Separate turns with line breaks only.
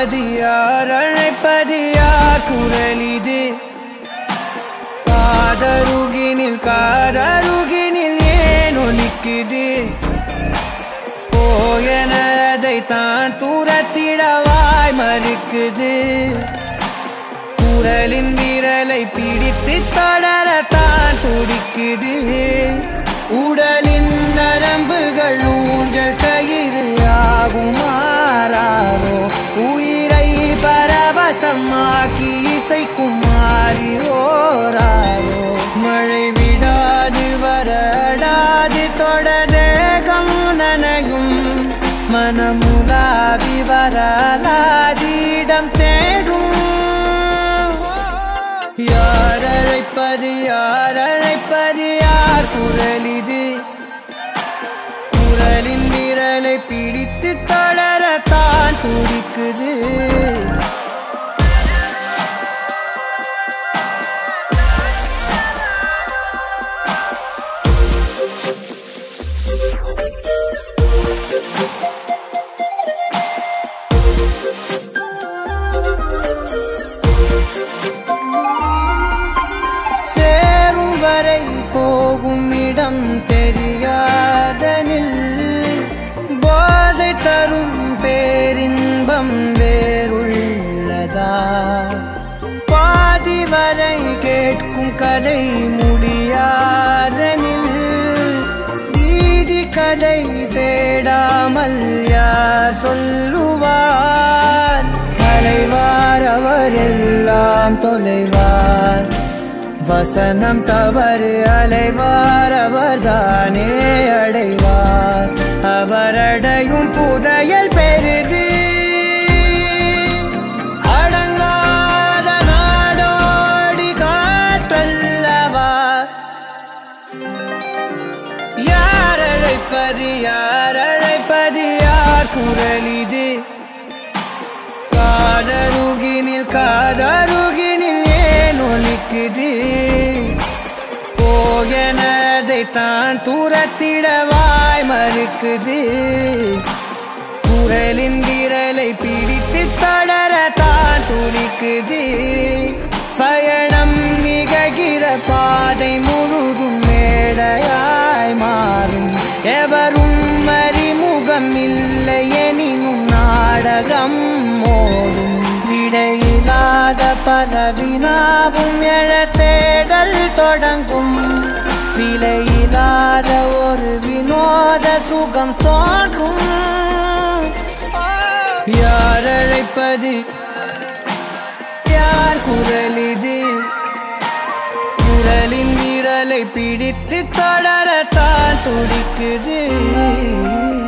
அழைப்பது யார் அழைப்பது யார் குரல் இது காதருகினில் காதருகினில் ஏன் ஒலிக்குது போயனதை தான் தூரத்திடவாய் மறுக்குது குரலின் விரலை பிடித்து தொடரத்தான் துடிக்குது உடலின் நரம்புகள் ஊஞ்சல் கயிறு ஆகும் மாறாரோ உயிரை பரவசமாக்கி இசைக்கும் மாறி ஓராரோ மழை விடாது வரடாது தொடரேகம் நனையும் மனமுலாவி வரலாதிடம் தேடும் யார் அழைப்பது யார் அழைப்பது யார் குரல் இது குரலின் விரலை பிடித்து தளரத்தான் துடிக்குது சேரும் வரை போகும் இடம் தெரியாதனில் போதை தரும் பேரின்பம் வேறுள்ளதா பாதி வரை கேட்கும் கதை முடியாதனில் வீதி கதை தேடாமல் யார் சொல்லுவார் அலைவார் அவர் எல்லாம் தொலைவார் வசனம் தவறு அலைவார் அவர்தானே அடைவார் அவரடையும் புதையல் பெரிது அடங்காத நாடோடி காற்றல்லவா யார் அழைப்பது யார் அழைப்பது யார் குரல் இது காதருகினில் காதருகினில் ஏன் ஒலிக்குது போகனதை தான் தூரத்திடவாய் மறுக்குது குரலின் விரலை பிடித்து தொடர தான் துடிக்குது பயணம் நிகழ்கிற பாதை முழுதும் மேடையாய் மாறும் எவரும் அறிமுகம் இல்லை எனினும் நாடகம் ஓடும் விடையில்லாத பல வினாவும் எழ தேடல் தொடங்கும் விலையில்லாத ஒரு வினோத சுகம் தோன்றும் யார் அழைப்பது யார் குரல் இது குரலின் விரலை பிடித்து தொடரத்தான் துடிக்குது